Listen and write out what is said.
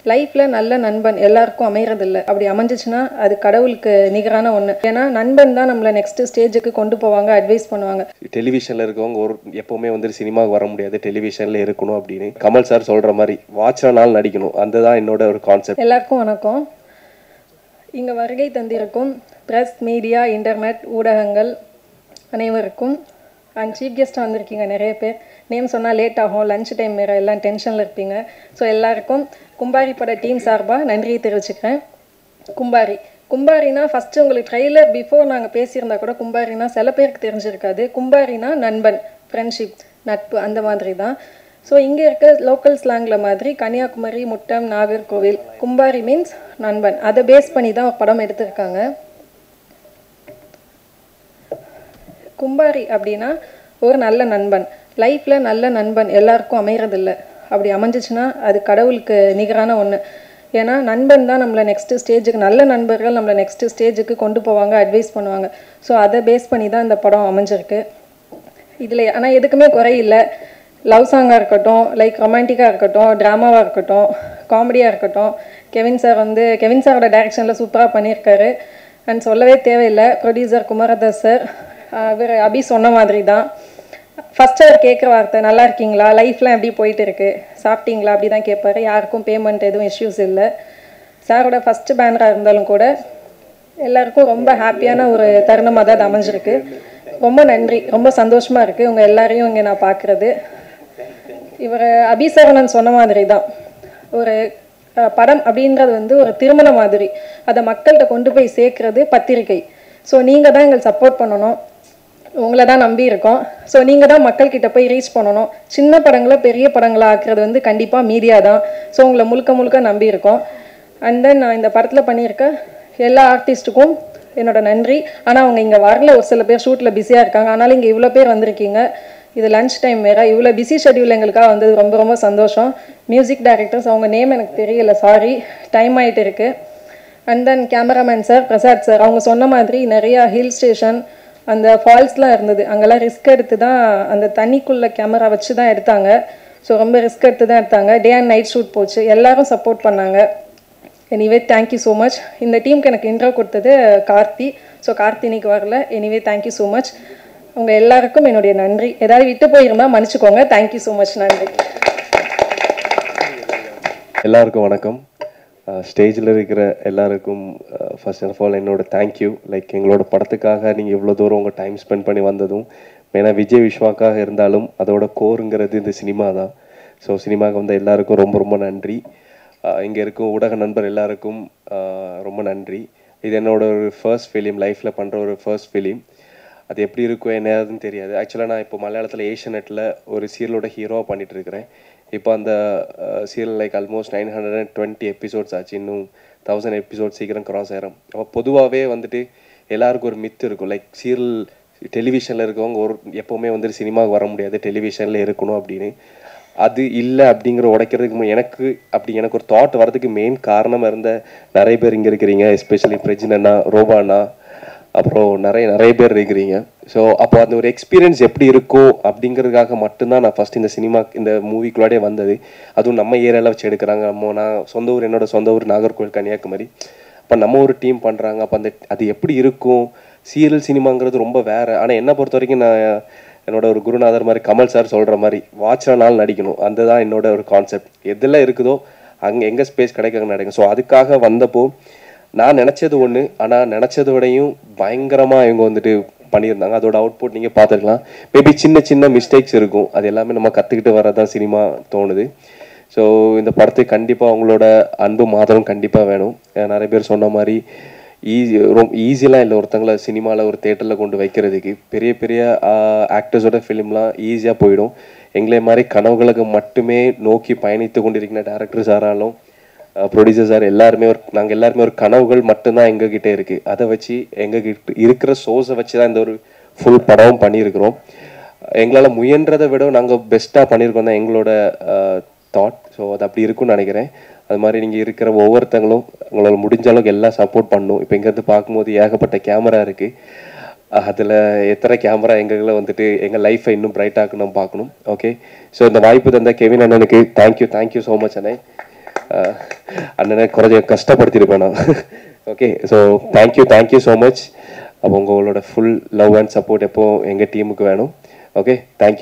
லைஃப்பில் நல்ல நண்பன் எல்லாருக்கும் அமையறதில்ல அப்படி அமைஞ்சிச்சுன்னா அது கடவுளுக்கு நிகரான ஒன்று ஏன்னா நண்பன் தான் நம்மளை நெக்ஸ்ட் ஸ்டேஜுக்கு கொண்டு போவாங்க அட்வைஸ் பண்ணுவாங்க டெலிவிஷனில் இருக்கவங்க ஒரு எப்போவுமே வந்துட்டு சினிமாவுக்கு வர முடியாது டெலிவிஷனில் இருக்கணும் அப்படின்னு கமல் சார் சொல்கிற மாதிரி வாட்ச நாள் நடிக்கணும் அதுதான் என்னோட ஒரு கான்செப்ட் எல்லாருக்கும் வணக்கம் இங்கே வருகை தந்திருக்கும் ப்ரெஸ் மீடியா இன்டர்நெட் ஊடகங்கள் அனைவருக்கும் அண்ட் சீஃப் கெஸ்ட்டாக வந்திருக்கீங்க நிறைய பேர் நேம் சொன்னால் லேட் ஆகும் லஞ்ச் டைம் வேறு எல்லாம் டென்ஷனில் இருப்பீங்க ஸோ எல்லாருக்கும் கும்பாரி பட டீம் சார்பாக நன்றியை தெரிவிச்சுக்கிறேன் கும்பாரி கும்பாரினா ஃபஸ்ட்டு உங்களுக்கு ட்ரெய்லர் பிஃபோர் நாங்கள் பேசியிருந்தா கூட கும்பாரினா சில பேருக்கு தெரிஞ்சிருக்காது கும்பாரினா நண்பன் ஃப்ரெண்ட்ஷிப் நட்பு அந்த மாதிரி தான் ஸோ இங்கே இருக்க லோக்கல் ஸ்லாங்கில் மாதிரி கன்னியாகுமரி முட்டம் நாகர்கோவில் கும்பாரி மீன்ஸ் நண்பன் அதை பேஸ் பண்ணி தான் ஒரு படம் எடுத்திருக்காங்க கும்பாரி அப்படின்னா ஒரு நல்ல நண்பன் லைஃப்பில் நல்ல நண்பன் எல்லாருக்கும் அமையறதில்ல அப்படி அமைஞ்சிச்சுன்னா அது கடவுளுக்கு நிகரான ஒன்று ஏன்னா நண்பன் தான் நம்மளை நெக்ஸ்ட் ஸ்டேஜுக்கு நல்ல நண்பர்கள் நம்மளை நெக்ஸ்ட் ஸ்டேஜுக்கு கொண்டு போவாங்க அட்வைஸ் பண்ணுவாங்க ஸோ அதை பேஸ் பண்ணி தான் இந்த படம் அமைஞ்சிருக்கு இதில் ஆனால் எதுக்குமே குறை இல்லை லவ் சாங்காக இருக்கட்டும் லைக் ரொமான்டிக்காக இருக்கட்டும் ட்ராமாவாக இருக்கட்டும் காமெடியாக இருக்கட்டும் கெவின் சார் வந்து கெவின் சாரோட டைரக்ஷனில் சூப்பராக பண்ணியிருக்காரு அண்ட் சொல்லவே தேவையில்லை ப்ரொடியூசர் குமாரதாஸ் சார் அவர் அபி சொன்ன மாதிரி தான் ஃபஸ்ட்டு அவர் கேட்குற வார்த்தை நல்லா இருக்கீங்களா லைஃப்லாம் எப்படி போயிட்டு இருக்கு சாப்பிட்டீங்களா அப்படி தான் கேட்பாரு யாருக்கும் பேமெண்ட் எதுவும் இஷ்யூஸ் இல்லை சாரோட ஃபஸ்ட்டு பேனராக இருந்தாலும் கூட எல்லாருக்கும் ரொம்ப ஹாப்பியான ஒரு தருணமாக தான் அது அமைஞ்சிருக்கு ரொம்ப நன்றி ரொம்ப சந்தோஷமாக இருக்குது உங்கள் எல்லாரையும் இங்கே நான் பார்க்குறது இவர் அபிசரவணன் சொன்ன மாதிரி தான் ஒரு அஹ், படம் அப்படின்றது வந்து ஒரு திருமணம் மாதிரி அதை மக்கள்கிட்ட கொண்டு போய் சேர்க்கறது பத்திரிக்கை ஸோ நீங்கள் தான் எங்களுக்கு சப்போர்ட் பண்ணணும் உங்களை தான் நம்பி இருக்கோம் ஸோ நீங்கள் தான் மக்கள்கிட்ட போய் ரீச் பண்ணணும் சின்ன படங்களை பெரிய படங்களா ஆக்குறது வந்து கண்டிப்பாக மீடியா தான் ஸோ உங்களை முழுக்க முழுக்க நம்பி இருக்கோம் அண்ட் தென் நான் இந்த படத்தில் பண்ணியிருக்க எல்லா ஆர்டிஸ்ட்டுக்கும் என்னோட நன்றி ஆனால் அவங்க இங்கே வரல ஒரு சில பேர் ஷூட்டில் பிஸியாக இருக்காங்க ஆனாலும் இங்கே இவ்வளோ பேர் வந்திருக்கீங்க இது லஞ்ச் டைம் வேறு இவ்வளோ பிஸி ஷெட்யூல் எங்களுக்காக வந்தது ரொம்ப ரொம்ப சந்தோஷம் மியூசிக் டைரக்டர்ஸ் அவங்க நேம் எனக்கு தெரியல சாரி டைம் ஆகிட்டு இருக்கு and then cameraman sir Prasad sir அவங்க சொன்ன மாதிரி நிறையா ஹில் ஸ்டேஷன் அந்த ஃபால்ஸ்லாம் இருந்தது அங்கெல்லாம் ரிஸ்க் எடுத்து தான் அந்த தண்ணிக்குள்ளே கேமரா வச்சு தான் எடுத்தாங்க ஸோ ரொம்ப ரிஸ்க் எடுத்து தான் எடுத்தாங்க டே அண்ட் நைட் ஷூட் போச்சு எல்லாரும் சப்போர்ட் பண்ணாங்க எனிவே தேங்க்யூ ஸோ மச் இந்த டீமுக்கு எனக்கு இன்ட்ரோ கொடுத்தது கார்த்தி ஸோ கார்த்தி இன்னைக்கு வரல எனிவே தேங்க்யூ ஸோ மச் உங்கள் எல்லாருக்கும் என்னுடைய நன்றி ஏதாவது விட்டு போயிருந்தா மன்னிச்சுக்கோங்க தேங்க்யூ ஸோ மச் நன்றி எல்லாருக்கும் வணக்கம் ஸ்டேஜில் இருக்கிற எல்லாருக்கும் ஃபர்ஸ்ட் ஆஃப் ஆல் என்னோட தேங்க்யூ லைக் எங்களோட படத்துக்காக நீங்கள் இவ்வளோ தூரம் உங்கள் டைம் ஸ்பெண்ட் பண்ணி வந்ததும் மெயினாக விஜய் விஸ்வாக்காக இருந்தாலும் அதோட கோருங்கிறது இந்த சினிமா தான் ஸோ சினிமாவுக்கு வந்த எல்லாருக்கும் ரொம்ப ரொம்ப நன்றி இங்கே இருக்கும் ஊடக நண்பர் எல்லாருக்கும் ஆஹ் ரொம்ப நன்றி இது என்னோட ஒரு ஃபர்ஸ்ட் ஃபிலிம் லைஃப்பில் பண்ணுற ஒரு ஃபர்ஸ்ட் ஃபிலிம் அது எப்படி இருக்கும் என்னதுன்னு தெரியாது ஆக்சுவலாக நான் இப்போ மலையாளத்தில் ஏஷியநெட்டில் ஒரு சீரியலோட ஹீரோவாக பண்ணிட்டு இருக்கிறேன் இப்போ அந்த serial like almost nine hundred and twenty episodes ஆச்சு இன்னும் தௌசண்ட் எபிசோட் சீக்கிரம் கிராஸ் ஆயிரும் அப்போ பொதுவாகவே வந்துட்டு எல்லாருக்கும் ஒரு மித்து இருக்கும் லைக் சீரியல் டெலிவிஷனில் இருக்கவங்க ஒரு எப்போவுமே வந்துட்டு சினிமாவுக்கு வர முடியாது டெலிவிஷனில் இருக்கணும் அப்படின்னு அது இல்லை அப்படிங்கிற உடைக்கிறதுக்கு மு- எனக்கு அப்படி எனக்கு ஒரு தாட் வர்றதுக்கு மெயின் காரணமாக இருந்த நிறைய பேர் இங்கே இருக்கிறீங்க எஸ்பெஷலி பிரஜினண்ணா ரோபாண்ணா அப்புறம் நிறைய நிறைய பேர் இருக்கிறீங்க ஸோ அப்போ அந்த ஒரு எக்ஸ்பீரியன்ஸ் எப்படி இருக்கும் அப்படிங்கிறதுக்காக மட்டும்தான் நான் ஃபர்ஸ்ட் இந்த சினிமா இந்த மூவிக்குள்ளாடே வந்தது அதுவும் நம்ம ஏரியாவில் வச்சு எடுக்கிறாங்க நம்ம நான் சொந்த ஊர் என்னோட சொந்த ஊர் நாகர்கோவில் கன்னியாகுமரி அப்போ நம்ம ஒரு டீம் பண்ணுறாங்க அப்போ அந்த அது எப்படி இருக்கும் சீரியல் சினிமாங்கிறது ரொம்ப வேற ஆனால் என்னை பொறுத்த வரைக்கும் நான் என்னோட ஒரு குருநாதர் மாதிரி கமல் சார் சொல்கிற மாதிரி வாட்ச நாள் நடிக்கணும் அந்த தான் என்னோட ஒரு கான்செப்ட் எதெல்லாம் இருக்குதோ அங்கே எங்கே ஸ்பேஸ் கிடைக்க நடக்கும் ஸோ அதுக்காக வந்தப்போ நான் நினச்சது ஒன்று ஆனால் நினச்சதை விடையும் பயங்கரமாக இவங்க வந்துட்டு பண்ணியிருந்தாங்க அதோட அவுட்புட் நீங்கள் பார்த்துருக்கலாம் மேபி சின்ன சின்ன மிஸ்டேக்ஸ் இருக்கும் அது எல்லாமே நம்ம கற்றுக்கிட்டு வரதான் சினிமா தோணுது ஸோ இந்த படத்துக்கு கண்டிப்பாக அவங்களோட அன்பு மாதம் கண்டிப்பாக வேணும் அஹ் நிறைய பேர் சொன்ன மாதிரி ஈஸி ரொம்ப ஈஸியெலாம் இல்லை ஒருத்தங்கள சினிமாவில் ஒரு தேட்டரில் கொண்டு வைக்கிறதுக்கு பெரிய பெரிய ஆக்டர்ஸோட ஃபிலிம்லாம் ஈஸியாக போயிடும் எங்களை மாதிரி கனவுகளுக்கு மட்டுமே நோக்கி பயணித்து கொண்டிருக்கிற டேரக்டர்ஸ் ஆனாலும் ப்ரொடியூசர் சார் எல்லாருமே ஒரு நாங்கள் எல்லாருமே ஒரு கனவுகள் மட்டும்தான் எங்ககிட்ட இருக்கு அதை வச்சு எங்ககிட்ட இருக்கிற சோர்ஸை வச்சு தான் இந்த ஒரு ஃபுல் படமும் பண்ணியிருக்கிறோம் எங்களால் முயன்றதை விட நாங்கள் பெஸ்ட்டாக பண்ணியிருக்கோம் தான் எங்களோட தாட் ஸோ அது அப்படி இருக்கும்னு நினைக்கிறேன் அது மாதிரி நீங்கள் இருக்கிற ஒவ்வொருத்தங்களும் உங்களால் முடிஞ்ச அளவுக்கு எல்லாம் சப்போர்ட் பண்ணும் இப்போ இங்கேருந்து பார்க்கும்போது ஏகப்பட்ட கேமரா இருக்குது அதில் எத்தனை கேமரா எங்களை வந்துட்டு எங்கள் லைஃப்பை இன்னும் பிரைட் ஆக்கணும் பார்க்கணும் ஓகே ஸோ இந்த வாய்ப்பு தந்த கெவின் அண்ணனுக்கு தேங்க்யூ தேங்க்யூ ஸோ மச் அண்ணே அஹ், அண்ணனை கொஞ்சம் கஷ்டப்படுத்தியிருப்பேன் நான் okay so thank you thank you so much அப்போ உங்களோட ஃபுல் லவ் அண்ட் சப்போர்ட் எப்போ எங்கள் டீமுக்கு வேணும் ஓகே தேங்க்யூ